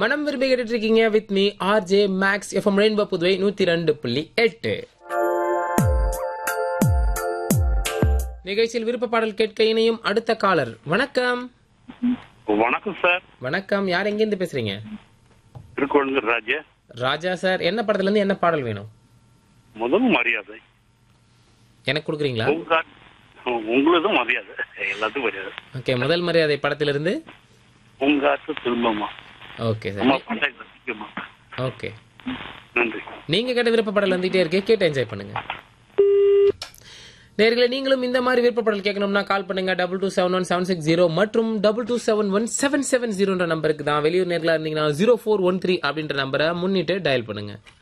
மனம் விரும்பி கேட்டுட்டு இருக்கீங்க with me R J Max FM rainbow Puduvai நூத்தி ரெண்டு புள்ளி எட்டு நிகழ்ச்சியில் விருப்ப பாடல் கேட்க இணையும் அடுத்த காலர் வணக்கம் வணக்கம் சார் வணக்கம் யார் எங்கிருந்து பேசுறீங்க திருக்கோளுங்கர் ராஜா ராஜா சார் என்ன படத்துல இருந்து என்ன பாடல் வேணும் முதல் மரியாதை எனக்கு கொடுக்குறீங்களா உங்க உங்களதும் மரியாதை எல்லாத்துக்கும் மரியாதை ஓகே முதல் மரியாதை படத்திலிருந்து உங்க ஆசை திரும்பமா ஓகே அம்மா சார் பண்ண ரசிக்கமா ஓகே நன்றி நீங்க கேட்ட விருப்ப பாடல் வந்துட்டே இருக்கு கேட்டு என்ஜாய் பண்ணுங்க நேர்களை நீங்களும் இந்த மாதிரி விருப்ப பாடல் கேட்கணும்னா கால் பண்ணுங்க double two seven one seven six zero மற்றும் double two seven one seven seven ஜீரோன்ற நம்பருக்கு தான் வெளியூர் நேர்களா இருந்தீங்கன்னா ஜீரோ ஃபோர் ஒன் த்ரீ அப்படின்ற நம்பரை முன்னிட்டு டயல் பண்ணுங்க